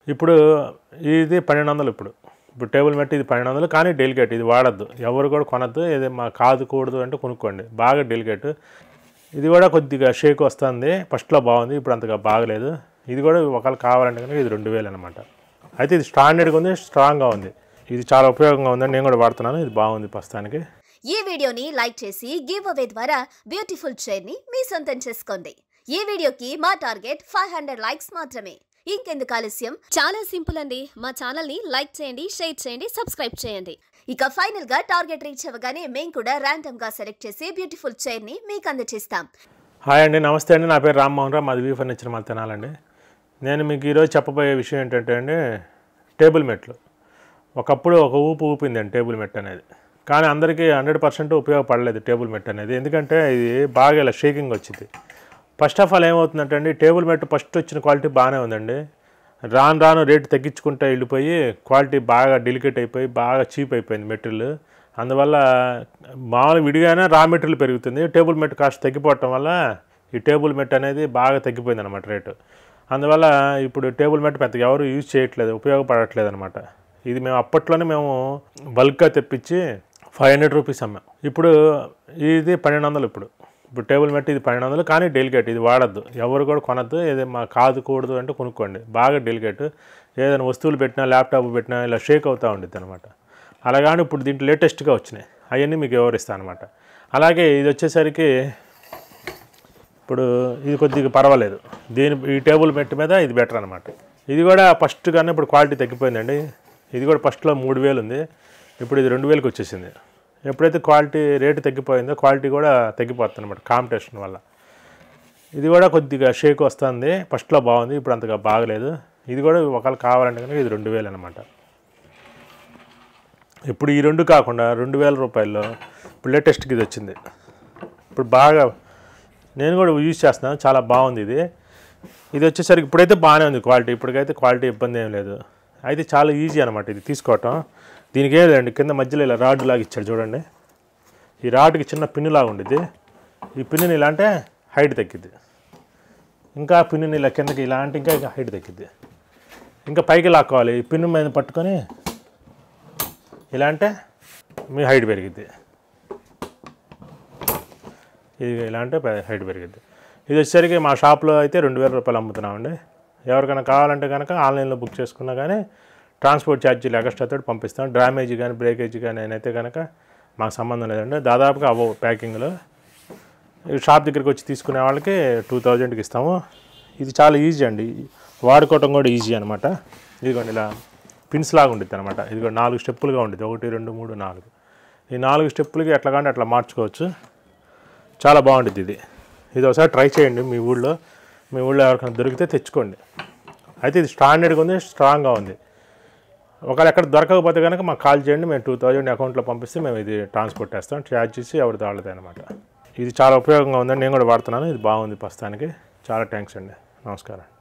ఇప్పుడు ఇది పన్నెండు వందలు ఇప్పుడు ఇప్పుడు టేబుల్ మెట్ ఇది పన్నెండు వందలు కానీ డెలికేట్ ఇది వాడద్దు ఎవరు కూడా కొనద్దు ఇది మా కాదు కూడదు అంటే కొనుక్కోండి బాగా డెలికేట్ ఇది కూడా కొద్దిగా షేక్ వస్తుంది ఫస్ట్లో బాగుంది ఇప్పుడు అంతగా బాగలేదు ఇది కూడా ఒకవేళ కావాలంటే కనుక ఇది రెండు వేలు అనమాట అయితే ఇది స్టాండర్డ్గా ఉంది స్ట్రాంగ్గా ఉంది ఇది చాలా ఉపయోగంగా ఉందని నేను కూడా వాడుతున్నాను ఇది బాగుంది ప్రస్తుతానికి ఈ వీడియోని లైక్ చేసి గివ్ అవే ద్వారా బ్యూటిఫుల్ చైర్ ని మీ సొంతం చేసుకోండి ఈ వీడియోకి మా టార్గెట్ ఫైవ్ హండ్రెడ్ లైక్స్ మాత్రమే ఇంకెందుకు ఆలస్యం చాలా సింపుల్ అండి మా ఛానల్ ని లైక్ చేయండి షేర్ చేయండి సబ్స్క్రైబ్ చేయండి ఇక ఫైనల్ గా టార్గెట్ రీచ్ అవ్వగానే మేము కూడా ర్యాండమ్ గా సెలెక్ట్ చేసి బ్యూటిఫుల్ చైర్ ని మీకు అందజేస్తాం హాయ్ అండి నమస్తే అండి నా పేరు రామ్మోహన్ రావు మాది వీ ఫర్నిచర్ మాది తినాలండి నేను మీకు ఈరోజు చెప్పబోయే విషయం ఏంటంటే అండి టేబుల్ మెట్లు ఒకప్పుడు ఒక ఊపు ఊపిందండి టేబుల్ మెట్ అనేది కానీ అందరికీ హండ్రెడ్ పర్సెంట్ ఉపయోగపడలేదు టేబుల్ మెట్ అనేది ఎందుకంటే ఇది బాగా ఇలా షేకింగ్ వచ్చింది ఫస్ట్ ఆఫ్ ఆల్ ఏమవుతుందంటే అండి టేబుల్ మెట్ ఫస్ట్ వచ్చిన క్వాలిటీ బాగానే ఉందండి రాను రాను రేటు తగ్గించుకుంటే వెళ్ళిపోయి క్వాలిటీ బాగా డెలికేట్ అయిపోయి బాగా చీప్ అయిపోయింది మెటీరియల్ అందువల్ల మామూలు విడిగానే రా మెటీరియల్ పెరుగుతుంది టేబుల్ మెట్ కాస్ట్ తగ్గిపోవటం వల్ల ఈ టేబుల్ మెట్ అనేది బాగా తగ్గిపోయింది అనమాట రేటు అందువల్ల ఇప్పుడు టేబుల్ మెట్ పెద్దగా ఎవరు యూజ్ చేయట్లేదు ఉపయోగపడట్లేదు అనమాట ఇది మేము అప్పట్లోనే మేము బల్క్గా తెప్పించి ఫైవ్ హండ్రెడ్ రూపీస్ అమ్మాం ఇప్పుడు ఇది పన్నెండు వందలు ఇప్పుడు ఇప్పుడు టేబుల్ మెట్ ఇది పన్నెండు వందలు కానీ డెలికేట్ ఇది వాడద్దు ఎవరు కూడా కొనద్దు ఏదో మా కాదు కూడదు అంటే కొనుక్కోండి బాగా డెలికేట్ ఏదైనా వస్తువులు పెట్టినా ల్యాప్టాప్ పెట్టినా ఇలా షేక్ అవుతూ ఉండిద్ది అనమాట అలాగాని ఇప్పుడు దీంట్లో లేటెస్ట్గా వచ్చినాయి అవన్నీ మీకు వివరిస్తాను అనమాట అలాగే ఇది వచ్చేసరికి ఇప్పుడు ఇది కొద్దిగా పర్వాలేదు దీని ఈ టేబుల్ మెట్ మీద ఇది బెటర్ అనమాట ఇది కూడా ఫస్ట్ కానీ ఇప్పుడు క్వాలిటీ తగ్గిపోయిందండి ఇది కూడా ఫస్ట్లో మూడు వేలు ఉంది ఇప్పుడు ఇది రెండు వేలకు వచ్చేసింది ఎప్పుడైతే క్వాలిటీ రేటు తగ్గిపోయిందో క్వాలిటీ కూడా తగ్గిపోతుంది అనమాట కాంపిటీషన్ వల్ల ఇది కూడా కొద్దిగా షేక్ వస్తుంది ఫస్ట్లో బాగుంది ఇప్పుడు అంతగా బాగలేదు ఇది కూడా ఒకవేళ కావాలంటే కనుక ఇది రెండు వేలు అనమాట ఇప్పుడు ఈ రెండు కాకుండా రెండు వేల రూపాయల్లో ఇప్పుడు లేటెస్ట్కి ఇది వచ్చింది ఇప్పుడు బాగా నేను కూడా యూజ్ చేస్తున్నాను చాలా బాగుంది ఇది ఇది వచ్చేసరికి ఇప్పుడైతే బాగానే ఉంది క్వాలిటీ ఇప్పటికైతే క్వాలిటీ ఇబ్బంది ఏం లేదు అయితే చాలా ఈజీ అనమాట ఇది తీసుకోవటం దీనికి ఏం లేదండి కింద మధ్యలో ఇలా రాడ్ లాగా ఇచ్చాడు చూడండి ఈ రాడ్కి చిన్న పిన్ను లాగా ఉండిద్ది ఈ పిన్నుని ఇలా అంటే హైట్ తగ్గిద్ది ఇంకా పిన్నుని ఇలా కిందకి ఇలా అంటే ఇంకా ఇంకా హైట్ తగ్గిద్ది ఇంకా పైకి లాక్కోవాలి ఈ పిన్ను మీద పట్టుకొని ఇలా అంటే మీ హైట్ పెరిగిద్ది ఇది ఇలా అంటే పె- హైట్ పెరిగిద్ది ఇది వచ్చేసరికి మా షాప్లో అయితే రెండు వేల రూపాయలు అమ్ముతున్నామండి ఎవరికైనా కావాలంటే కనుక ఆన్లైన్లో బుక్ చేసుకున్నా కానీ ట్రాన్స్పోర్ట్ ఛార్జీలు ఎక్స్ట్రా తోటి పంపిస్తాం డ్యామేజ్ కానీ బ్రేకేజ్ కానీ అయితే కనుక మాకు సంబంధం లేదండి దాదాపుగా అవ్వవు ప్యాకింగ్లో ఈ షాప్ దగ్గరికి వచ్చి తీసుకునే వాళ్ళకి టూ థౌజండ్కి ఇస్తాము ఇది చాలా ఈజీ అండి వాడుకోవటం కూడా ఈజీ అనమాట ఇదిగోండి ఇలా పిన్స్ లాగా ఉండిద్ది అనమాట ఇదిగో నాలుగు స్టెప్పులుగా ఉండిద్ది ఒకటి రెండు మూడు నాలుగు ఈ నాలుగు స్టెప్పులకి ఎట్లా కానీ అట్లా మార్చుకోవచ్చు చాలా బాగుంటుంది ఇది ఇది ఒకసారి ట్రై చేయండి మీ ఊళ్ళో మీ ఊళ్ళో ఎవరికైనా దొరికితే తెచ్చుకోండి అయితే ఇది స్టాండర్డ్గా ఉంది స్ట్రాంగ్గా ఉంది ఒకవేళ ఎక్కడ దొరకకపోతే కనుక మాకు కాల్ చేయండి మేము టూ థౌజండ్ అకౌంట్లో పంపిస్తే మేము ఇది ట్రాన్స్పోర్ట్ చేస్తాం ఛార్జ్ చేసి ఎవరిది వాళ్ళదే అనమాట ఇది చాలా ఉపయోగంగా ఉందని నేను కూడా వాడుతున్నాను ఇది బాగుంది ప్రస్తుతానికి చాలా థ్యాంక్స్ అండి నమస్కారం